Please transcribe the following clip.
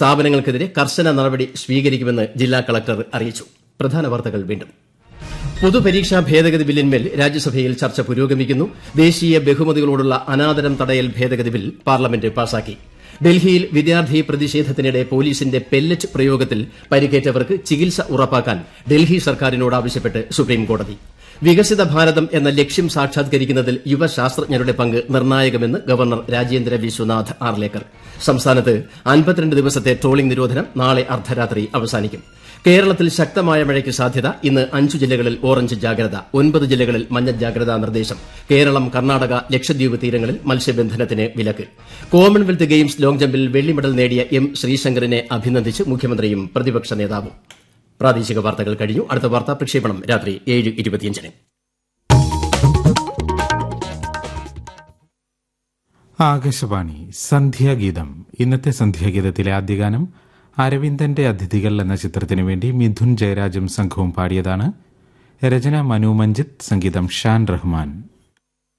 സ്ഥാപനങ്ങൾക്കെതിരെ കർശന നടപടി സ്വീകരിക്കുമെന്ന് ജില്ലാ കളക്ടർ അറിയിച്ചു പ്രധാന വാർത്തകൾ വീണ്ടും പൊതുപരീക്ഷാ ഭേദഗതി ബില്ലിന്മേൽ രാജ്യസഭയിൽ ചർച്ച പുരോഗമിക്കുന്നു ദേശീയ ബഹുമതികളോടുള്ള അനാദരം തടയൽ ഭേദഗതി ബിൽ പാർലമെന്റ് പാസാക്കി ഡൽഹിയിൽ വിദ്യാർത്ഥി പ്രതിഷേധത്തിനിടെ പോലീസിന്റെ പെല്ലറ്റ് പ്രയോഗത്തിൽ പരിക്കേറ്റവർക്ക് ചികിത്സ ഉറപ്പാക്കാൻ ഡൽഹി സർക്കാരിനോട് ആവശ്യപ്പെട്ട് സുപ്രീംകോടതി വികസിത ഭാരതം എന്ന ലക്ഷ്യം സാക്ഷാത്കരിക്കുന്നതിൽ യുവശാസ്ത്രജ്ഞരുടെ പങ്ക് നിർണായകമെന്ന് ഗവർണർ രാജേന്ദ്ര വിശ്വനാഥ് ആർലേക്കർ സംസ്ഥാനത്ത് അൻപത്തിരണ്ട് ദിവസത്തെ ട്രോളിംഗ് നിരോധനം നാളെ അർദ്ധരാത്രി അവസാനിക്കും കേരളത്തിൽ ശക്തമായ മഴയ്ക്ക് സാധ്യത ഇന്ന് അഞ്ചു ജില്ലകളിൽ ഓറഞ്ച് ജാഗ്രത ഒൻപത് ജില്ലകളിൽ മഞ്ഞ ജാഗ്രതാ നിർദ്ദേശം കേരളം കർണാടക ലക്ഷദ്വീപ് തീരങ്ങളിൽ മത്സ്യബന്ധനത്തിന് വിലക്ക് കോമൺവെൽത്ത് ഗെയിംസ് ലോങ് ജമ്പിൽ വെള്ളി മെഡൽ നേടിയ എം ശ്രീശങ്കറിനെ അഭിനന്ദിച്ച് മുഖ്യമന്ത്രിയും പ്രതിപക്ഷ നേതാവും പ്രാദേശിക വാർത്തകൾ കഴിഞ്ഞു അടുത്ത വാർത്താ പ്രക്ഷേപണം രാത്രി ഏഴ് ഇരുപത്തിയഞ്ചിന് ആകാശവാണി സന്ധ്യാഗീതം ഇന്നത്തെ സന്ധ്യാഗീതത്തിലെ ആദ്യഗാനം അരവിന്ദന്റെ അതിഥികൾ എന്ന ചിത്രത്തിനു വേണ്ടി മിഥുൻ ജയരാജും സംഘവും പാടിയതാണ് രചന മനു മഞ്ജിത്ത് സംഗീതം ഷാൻ റഹ്മാൻ